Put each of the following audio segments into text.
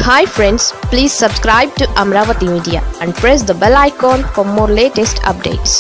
hi friends please subscribe to Amaravati media and press the bell icon for more latest updates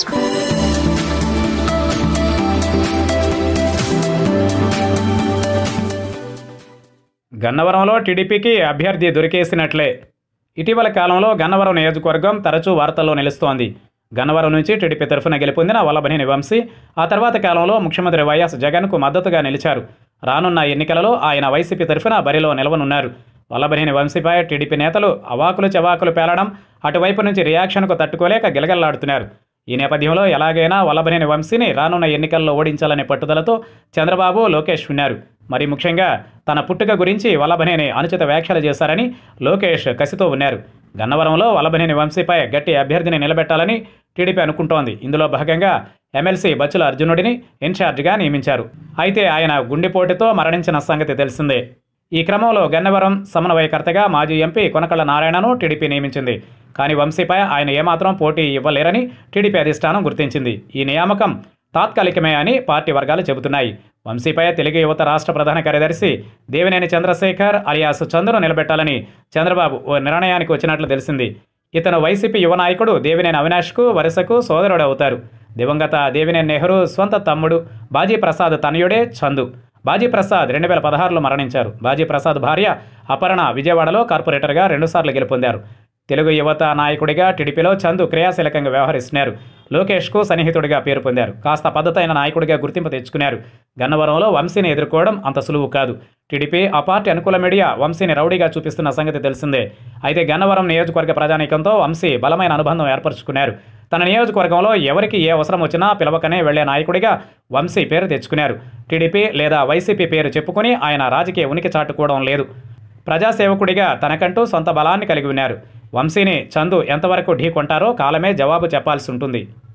గన్నవరంలో టీడీపీకి అభ్యర్థి దొరికేసినట్లే ఇటీవల కాలంలో గన్నవరం నియోజకవర్గం తరచూ వార్తల్లో నిలుస్తోంది గన్నవరం నుంచి టీడీపీ తరఫున గెలుపొందిన వల్లభనేని వంశీ ఆ తర్వాత కాలంలో ముఖ్యమంత్రి వైఎస్ జగన్కు మద్దతుగా నిలిచారు రానున్న ఎన్నికలలో ఆయన వైసీపీ తరఫున బరిలో నిలవనున్నారు వల్లభనేని వంశీపై టీడీపీ నేతలు అవాకులు చవాకులు పేలడం అటువైపు నుంచి రియాక్షన్కు తట్టుకోలేక గిలగల్లాడుతున్నారు ఈ నేపథ్యంలో ఎలాగైనా వల్లభనేని వంశీని రానున్న ఎన్నికల్లో ఓడించాలనే పట్టుదలతో చంద్రబాబు లోకేష్ ఉన్నారు మరి ముఖ్యంగా తన పుట్టుక గురించి వల్లభనేని అనుచిత వ్యాఖ్యలు చేశారని లోకేష్ కసితో ఉన్నారు గన్నవరంలో వల్లభనేని వంశీపై గట్టి అభ్యర్థిని నిలబెట్టాలని టీడీపీ అనుకుంటోంది ఇందులో భాగంగా ఎమ్మెల్సీ బచ్చుల అర్జునుడిని ఇన్ఛార్జిగా నియమించారు అయితే ఆయన గుండెపోటుతో మరణించిన సంగతి తెలిసిందే ఈ క్రమంలో గన్నవరం సమన్వయకర్తగా మాజీ ఎంపీ కొనకళ్ళ నారాయణను టీడీపీ నియమించింది కానీ వంశీపై ఆయన ఏమాత్రం పోటీ ఇవ్వలేరని టీడీపీ అధిష్టానం గుర్తించింది ఈ నియామకం తాత్కాలికమే అని పార్టీ వర్గాలు చెబుతున్నాయి వంశీపై తెలుగు యువత రాష్ట్ర ప్రధాన కార్యదర్శి దేవినేని చంద్రశేఖర్ అలియాస్ చంద్రును నిలబెట్టాలని చంద్రబాబు ఓ నిర్ణయానికి వచ్చినట్లు తెలిసింది ఇతను వైసీపీ యువ నాయకుడు దేవినేని అవినాష్కు వరుసకు సోదరుడు అవుతారు దివంగత దేవినేని నెహ్రూ స్వంత తమ్ముడు బాజీ ప్రసాద్ తనయుడే చందు బాజీ ప్రసాద్ రెండు వేల పదహారులో మరణించారు బాజీ ప్రసాద్ భార్య అపర్ణ విజయవాడలో కార్పొరేటర్గా రెండుసార్లు గెలుపొందారు తెలుగు యువత నాయకుడిగా టీడీపీలో చందు క్రియాశీలకంగా వ్యవహరిస్తున్నారు లోకేష్కు సన్నిహితుడిగా పేరు పొందారు కాస్త పద్ధతైన నాయకుడిగా గుర్తింపు తెచ్చుకున్నారు గన్నవరంలో వంశీని ఎదుర్కోవడం అంత సులువు కాదు టీడీపీ ఆ పార్టీ అనుకూల మీడియా వంశీని రౌడీగా చూపిస్తున్న సంగతి తెలిసిందే అయితే గన్నవరం నియోజకవర్గ ప్రజానీకంతో వంశీ బలమైన అనుబంధం ఏర్పరచుకున్నారు తన నియోజకవర్గంలో ఎవరికి ఏ అవసరం వచ్చినా పిలవకనే వెళ్లే నాయకుడిగా వంశీ పేరు తెచ్చుకున్నారు టీడీపీ లేదా వైసీపీ పేరు చెప్పుకుని ఆయన రాజకీయ ఉనికి చాటుకోవడం లేదు ప్రజాసేవకుడిగా తనకంటూ సొంత బలాన్ని కలిగి ఉన్నారు వంశీని చందు ఎంతవరకు ఢీకొంటారో కాలమే జవాబు చెప్పాల్సి ఉంటుంది